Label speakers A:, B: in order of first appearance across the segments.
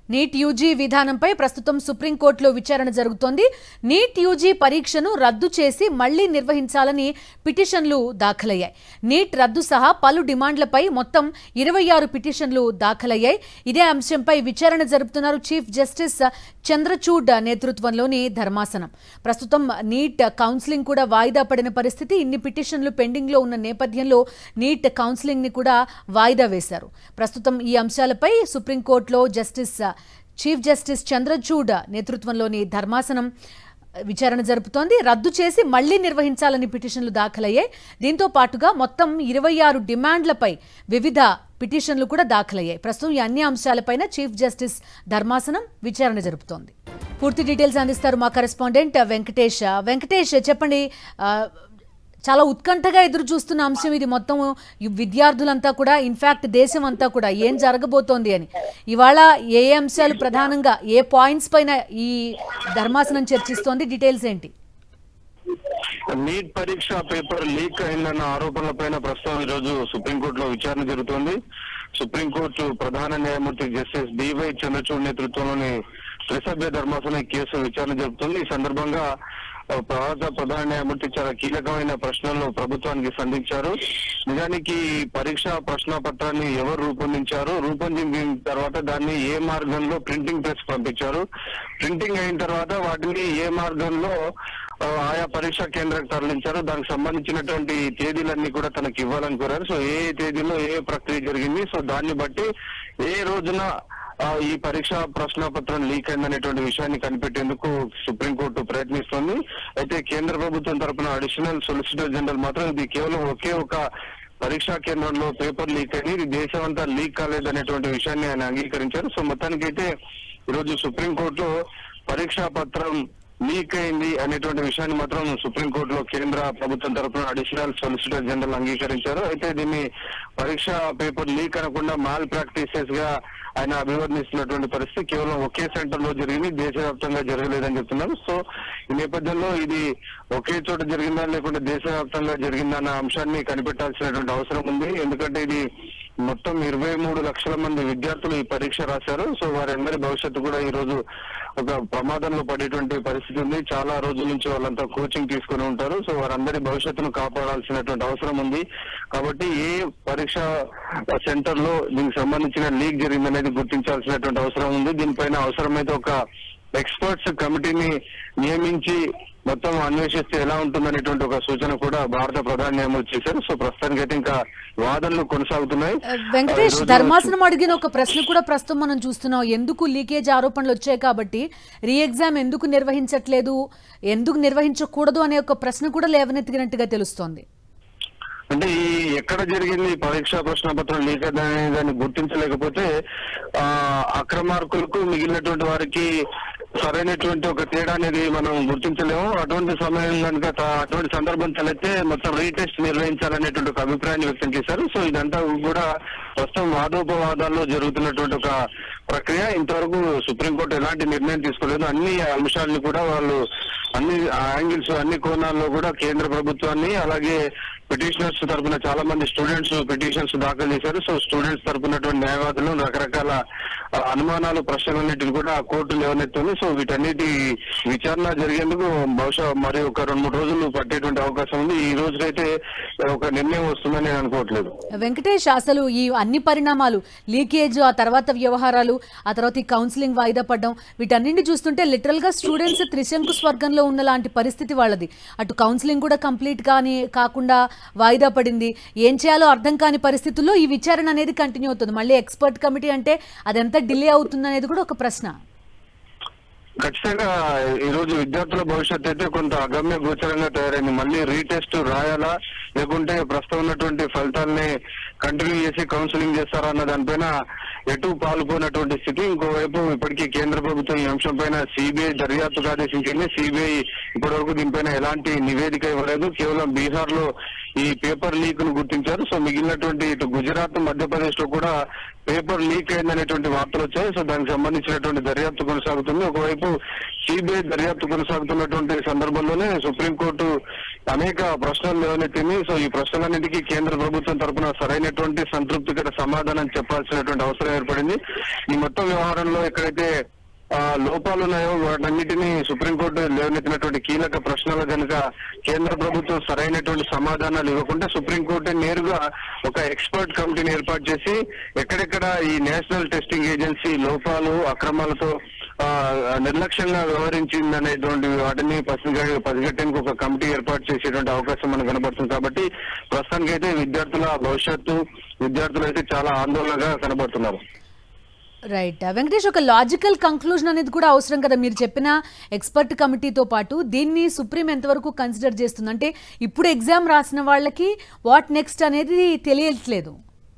A: neat UG విధానంపై ప్రస్తుతం సుప్రీంకోర్టులో విచారణ జరుగుతోంది నీట్ యూజీ పరీక్షను రద్దు చేసి మళ్లీ నిర్వహించాలని పిటిషన్లు దాఖలయ్యాయి నీట్ రద్దు సహా పలు డిమాండ్లపై మొత్తం ఇరవై ఆరు పిటిషన్లు దాఖలయ్యాయి ఇదే అంశంపై విచారణ జరుపుతున్నారు చీఫ్ జస్టిస్ చంద్రచూడ్ నేతృత్వంలోని ధర్మాసనం ప్రస్తుతం నీట్ కౌన్సిలింగ్ కూడా వాయిదా పడిన పరిస్థితి ఇన్ని పిటిషన్లు పెండింగ్ లో ఉన్న నేపథ్యంలో నీట్ కౌన్సిలింగ్ ని కూడా వాయిదా వేశారు ప్రస్తుతం ఈ అంశాలపై సుప్రీంకోర్టులో జస్టిస్ చీఫ్ జస్టిస్ చంద్రచూడ్ నేతృత్వంలోని ధర్మాసనం విచారణ జరుపుతోంది రద్దు చేసి మళ్లీ నిర్వహించాలని పిటిషన్లు దాఖలయ్యాయి దీంతో పాటుగా మొత్తం ఇరవై ఆరు డిమాండ్లపై వివిధ పిటిషన్లు కూడా దాఖలయ్యాయి ప్రస్తుతం ఈ అన్ని అంశాలపైన చీఫ్ జస్టిస్ ధర్మాసనం విచారణ జరుపుతోంది పూర్తి డీటెయిల్స్ అందిస్తారు మా కరెస్పాండెంట్ వెంకటేష్ వెంకటేష్ చెప్పండి ఆ, చాలా ఉత్కంఠగా ఎదురు చూస్తున్న అంశం ఇది మొత్తం ఈ విద్యార్థులంతా కూడా ఇన్ఫాక్ట్ దేశం అంతా కూడా ఏం జరగబోతోంది అని ఇవాళ ఏ ఏ అంశాలు ప్రధానంగా ఏ పాయింట్స్ పైన ఈ ధర్మాసనం చర్చిస్తోంది డీటెయిల్స్ ఏంటి
B: నీట్ పరీక్ష పేపర్ లీక్ అయిందన్న ఆరోపణలపైన ప్రస్తుతం ఈ రోజు సుప్రీంకోర్టులో విచారణ జరుగుతోంది సుప్రీంకోర్టు ప్రధాన న్యాయమూర్తి జస్టిస్ డివై చంద్రచూడ్ నేతృత్వంలోని త్రిసభ్య ధర్మాసనం ఈ కేసు విచారణ జరుపుతుంది ఈ సందర్భంగా ఆ, భారత ప్రధాన న్యాయమూర్తి చాలా కీలకమైన ప్రశ్నలు ప్రభుత్వానికి సంధించారు నిజానికి ఈ పరీక్ష ప్రశ్న పత్రాన్ని ఎవరు రూపొందించారు రూపొందించిన తర్వాత దాన్ని ఏ మార్గంలో ప్రింటింగ్ ప్రెస్ పంపించారు ప్రింటింగ్ అయిన తర్వాత వాటిని ఏ మార్గంలో ఆ, ఆయా పరీక్షా కేంద్రానికి తరలించారు దానికి సంబంధించినటువంటి తేదీలన్నీ కూడా తనకి ఇవ్వాలని కోరారు సో ఏ ఏ తేదీలో ఏ ప్రక్రియ జరిగింది సో దాన్ని బట్టి ఏ రోజున ఆ, ఈ పరీక్ష ప్రశ్నపత్రం లీక్ అయిందనేటువంటి విషయాన్ని కనిపెట్టేందుకు సుప్రీంకోర్టు ప్రయత్నిస్తోంది అయితే కేంద్ర ప్రభుత్వం తరపున అడిషనల్ సొలిసిటర్ జనరల్ మాత్రం ఇది కేవలం ఒకే ఒక పరీక్షా కేంద్రంలో పేపర్ లీక్ అయింది ఇది దేశం అంతా లీక్ కాలేదనేటువంటి విషయాన్ని ఆయన అంగీకరించారు సో మొత్తానికైతే ఈరోజు సుప్రీంకోర్టులో పరీక్షా పత్రం లీక్ అయింది అనేటువంటి విషయాన్ని మాత్రం సుప్రీంకోర్టులో కేంద్ర ప్రభుత్వం తరపున అడిషనల్ సొలిసిటర్ జనరల్ అంగీకరించారు అయితే దీన్ని పరీక్ష పేపర్ లీక్ అనకుండా మాల్ ప్రాక్టీసెస్ గా ఆయన అభివర్ణిస్తున్నటువంటి పరిస్థితి కేవలం ఒకే సెంటర్ లో జరిగింది దేశవ్యాప్తంగా జరగలేదని చెప్తున్నారు సో ఈ నేపథ్యంలో ఇది ఒకే చోట జరిగిందా లేకుంటే దేశవ్యాప్తంగా జరిగిందా అన్న అంశాన్ని కనిపెట్టాల్సినటువంటి అవసరం ఉంది ఎందుకంటే ఇది మొత్తం ఇరవై మూడు లక్షల మంది విద్యార్థులు ఈ పరీక్ష రాశారు సో వారందరి భవిష్యత్తు కూడా ఈ రోజు ఒక ప్రమాదంలో పడేటువంటి పరిస్థితి ఉంది చాలా రోజుల నుంచి వాళ్ళంతా కోచింగ్ తీసుకుని ఉంటారు సో వారందరి భవిష్యత్తును కాపాడాల్సినటువంటి అవసరం ఉంది కాబట్టి ఏ పరీక్ష సెంటర్ లో దీనికి సంబంధించిన లీక్ జరిగిందనేది గుర్తించాల్సినటువంటి అవసరం ఉంది దీనిపైన అవసరమైతే ఒక ఎక్స్పర్ట్స్ కమిటీని నియమించి మొత్తం అన్వేషిస్తే ఎలా ఉంటుందనేటువంటి ఒక సూచన కూడా భారత ప్రధాన న్యాయమూర్తి చేశారు సో ప్రస్తుతానికి అయితే ఇంకా వాదనలు కొనసాగుతున్నాయి
A: వెంకటేష్
B: ఈ రోజు
A: ధర్మాసనం అడిగిన ఒక ప్రశ్న కూడా ప్రస్తుతం మనం చూస్తున్నాం ఎందుకు లీకేజ్ ఆరోపణలు వచ్చాయి కాబట్టి రీ ఎగ్జామ్ ఎందుకు నిర్వహించట్లేదు ఎందుకు నిర్వహించకూడదు అనే ఒక ప్రశ్న కూడా లేవనెత్తినట్టుగా తెలుస్తోంది
B: అంటే ఈ ఎక్కడ జరిగింది ఈ పరీక్షా ప్రశ్న పత్రం లీక్ అనే దాన్ని గుర్తించలేకపోతే ఆ అక్రమార్కులకు మిగిలినటువంటి వారికి సరైనటువంటి ఒక తేడా అనేది మనం గుర్తించలేము అటువంటి సమయం కనుక త- అటువంటి సందర్భం తలెత్తే మొత్తం రీటెస్ట్ నిర్వహించాలనేటువంటి ఒక అభిప్రాయాన్ని వ్యక్తం చేశారు సో ఇదంతా కూడా ప్రస్తుతం వాదోపవాదాల్లో జరుగుతున్నటువంటి ఒక ప్రక్రియ ఇంతవరకు సుప్రీంకోర్టు ఎలాంటి నిర్ణయం తీసుకోలేదు అన్ని అంశాలను కూడా వాళ్ళు అన్ని యాంగిల్స్ అన్ని కోణాల్లో కూడా కేంద్ర ప్రభుత్వాన్ని అలాగే పిటిషనర్స్ తరపున చాలా మంది స్టూడెంట్స్ పిటిషన్స్ దాఖలు చేశారు సో స్టూడెంట్స్ తరపునటువంటి న్యాయవాదులు రకరకాల ఆ, అనుమానాలు ప్రశ్నలన్నిటిని కూడా ఆ కోర్టు లేవనెత్తుంది సో వీటన్నిటి విచారణ జరిగేందుకు బహుశా మరి ఒక రెండు మూడు రోజులు పట్టేటువంటి అవకాశం ఉంది ఈ రోజుకైతే ఒక నిర్ణయం వస్తుందని నేను అనుకోవట్లేదు
A: వెంకటేష్ అసలు ఈ అన్ని పరిణామాలు లీకేజ్ ఆ తర్వాత వ్యవహారాలు ఆ తర్వాత ఈ కౌన్సిలింగ్ వాయిదా పడడం వీటన్నింటిని చూస్తుంటే లిటరల్ గా స్టూడెంట్స్ త్రిశంకు స్వర్గంలో ఉన్న లాంటి పరిస్థితి వాళ్ళది అటు కౌన్సిలింగ్ కూడా కంప్లీట్ కానీ కాకుండా వాయిదా పడింది ఏం చేయాలో అర్థం కాని పరిస్థితుల్లో ఈ విచారణ అనేది కంటిన్యూ అవుతుంది మళ్ళీ ఎక్స్పర్ట్ కమిటీ అంటే అదెంత డిలే అవుతుంది అనేది కూడా ఒక ప్రశ్న
B: ఖచ్చితంగా ఈ రోజు విద్యార్థుల భవిష్యత్తు అయితే కొంత అగమ్య గోచరంగా తయారైంది మళ్ళీ రీటెస్ట్ రాయాలా లేకుంటే ప్రస్తుతం ఉన్నటువంటి ఫలితాలని కంటిన్యూ చేసి కౌన్సిలింగ్ చేస్తారా అన్న దానిపైన ఎటు పాల్గొన్నటువంటి స్థితి ఇంకోవైపు ఇప్పటికీ కేంద్ర ప్రభుత్వం ఈ అంశం పైన సిబిఐ దర్యాప్తుకు ఆదేశించింది సిబిఐ ఇప్పటివరకు దీనిపైన ఎలాంటి నివేదిక ఇవ్వలేదు కేవలం బీహార్ లో ఈ పేపర్ లీక్ ను గుర్తించారు సో మిగిలినటువంటి ఇటు గుజరాత్ మధ్యప్రదేశ్ లో కూడా పేపర్ లీక్ అయిందనేటువంటి వార్తలు వచ్చాయి సో దానికి సంబంధించినటువంటి దర్యాప్తు కొనసాగుతుంది ఒకవైపు సిబిఐ దర్యాప్తు కొనసాగుతున్నటువంటి సందర్భంలోనే సుప్రీంకోర్టు అనేక ప్రశ్నలు లేవనెత్తింది సో ఈ ప్రశ్నలన్నింటికీ కేంద్ర ప్రభుత్వం తరపున సరైనటువంటి సంతృప్తికర సమాధానం చెప్పాల్సినటువంటి అవసరం ఏర్పడింది ఈ మొత్తం వ్యవహారంలో ఎక్కడైతే ఆ, లోపాలు ఉన్నాయో వాటన్నిటినీ సుప్రీంకోర్టు లేవనెత్తినటువంటి కీలక ప్రశ్నలు కనుక కేంద్ర ప్రభుత్వం సరైనటువంటి సమాధానాలు ఇవ్వకుండా సుప్రీంకోర్టు నేరుగా ఒక ఎక్స్పర్ట్ కమిటీని ఏర్పాటు చేసి ఎక్కడెక్కడ ఈ నేషనల్ టెస్టింగ్ ఏజెన్సీ లోపాలు అక్రమాలతో ఆ, నిర్లక్ష్యంగా వ్యవహరించింది అనేటువంటి వాటిని పసిగ పసిగట్టేందుకు ఒక కమిటీ ఏర్పాటు చేసేటువంటి అవకాశం మనకు కనబడుతుంది కాబట్టి ప్రస్తుతానికి అయితే విద్యార్థుల భవిష్యత్తు విద్యార్థులు అయితే చాలా ఆందోళనగా కనబడుతున్నారు
A: రైట్ వెంకటేష్ ఒక లాజికల్ కంక్లూజన్ అనేది కూడా అవసరం కదా మీరు చెప్పిన ఎక్స్పర్ట్ కమిటీతో పాటు దీన్ని సుప్రీం ఎంతవరకు కన్సిడర్ చేస్తుంది అంటే ఇప్పుడు ఎగ్జామ్ రాసిన వాళ్ళకి వాట్ నెక్స్ట్ అనేది తెలియట్లేదు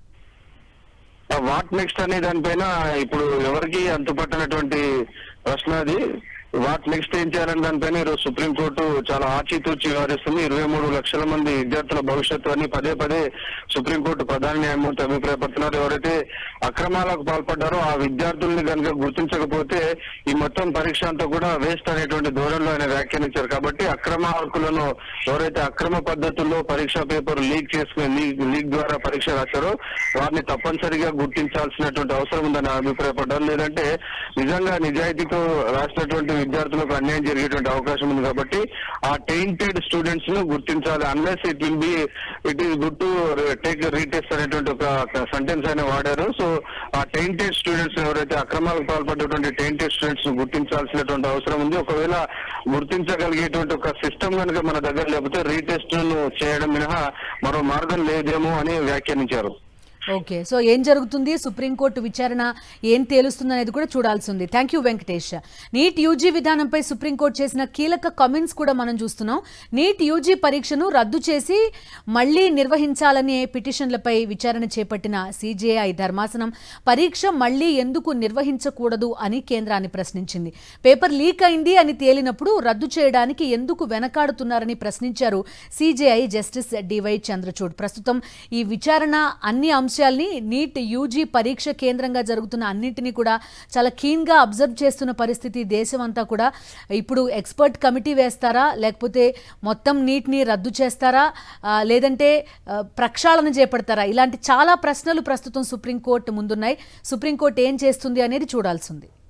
B: వాట్ నెక్స్ట్ అనే దానిపైన ఇప్పుడు ఎవరికి అంతుపట్టనటువంటి ప్రశ్న అది వాట్ నెక్స్ట్ ఏం చేయాలని దానిపైన ఈరోజు సుప్రీంకోర్టు చాలా ఆచితూచి వ్యవహరిస్తుంది ఇరవై మూడు లక్షల మంది విద్యార్థుల భవిష్యత్తు అని పదే పదే సుప్రీంకోర్టు ప్రధాన న్యాయమూర్తి అభిప్రాయపడుతున్నారు ఎవరైతే అక్రమాలకు పాల్పడ్డారో ఆ విద్యార్థుల్ని కనుక గుర్తించకపోతే ఈ మొత్తం పరీక్ష అంతా కూడా వేస్ట్ అనేటువంటి ధోరణిలో ఆయన వ్యాఖ్యానించారు కాబట్టి అక్రమార్కులను ఎవరైతే అక్రమ పద్ధతుల్లో పరీక్షా పేపర్ లీక్ చేసుకుని లీక్ లీక్ ద్వారా పరీక్ష రాశారో వారిని తప్పనిసరిగా గుర్తించాల్సినటువంటి అవసరం ఉందని అభిప్రాయపడ్డారు లేదంటే నిజంగా నిజాయితీతో రాసినటువంటి విద్యార్థులకు అన్యాయం జరిగేటువంటి అవకాశం ఉంది కాబట్టి ఆ టెయింటెడ్ స్టూడెంట్స్ ను గుర్తించాలి unless it will be it is good to take retest అనేటువంటి ఒక సెంటెన్స్ ఆయన వాడారు సో ఆ టెయింటెడ్ స్టూడెంట్స్ ఎవరైతే అక్రమాలకు పాల్పడేటువంటి టెయింటెడ్ స్టూడెంట్స్ ను గుర్తించాల్సినటువంటి అవసరం ఉంది ఒకవేళ గుర్తించగలిగేటువంటి ఒక సిస్టమ్ కనుక మన దగ్గర లేకపోతే రీటెస్ట్ ను చేయడం మినహా మరో మార్గం లేదేమో అని వ్యాఖ్యానించారు
A: ఓకే సో ఏం జరుగుతుంది సుప్రీంకోర్టు విచారణ ఏం తేలుస్తుంది అనేది కూడా చూడాల్సి ఉంది thank you Venkatesh NEET UG విధానంపై సుప్రీంకోర్టు చేసిన కీలక కమెంట్స్ కూడా మనం చూస్తున్నాం నీట్ యూజీ పరీక్షను రద్దు చేసి మళ్లీ నిర్వహించాలనే పిటిషన్లపై విచారణ చేపట్టిన సీజేఐ ధర్మాసనం పరీక్ష మళ్లీ ఎందుకు నిర్వహించకూడదు అని కేంద్రాన్ని ప్రశ్నించింది పేపర్ లీక్ అయింది అని తేలినప్పుడు రద్దు చేయడానికి ఎందుకు వెనకాడుతున్నారని ప్రశ్నించారు సీజేఐ జస్టిస్ డివై చంద్రచూడ్ ప్రస్తుతం ఈ విచారణ అన్ని అంశాల్ని నీట్ యూజీ పరీక్ష కేంద్రంగా జరుగుతున్న అన్నింటినీ కూడా చాలా కీన్గా అబ్జర్వ్ చేస్తున్న పరిస్థితి దేశం అంతా కూడా ఇప్పుడు ఎక్స్పర్ట్ కమిటీ వేస్తారా లేకపోతే మొత్తం నీట్ని రద్దు చేస్తారా ఆ, లేదంటే ఆ, ప్రక్షాళన చేపడతారా ఇలాంటి చాలా ప్రశ్నలు ప్రస్తుతం సుప్రీంకోర్టు ముందున్నాయి సుప్రీంకోర్టు ఏం చేస్తుంది అనేది చూడాల్సి ఉంది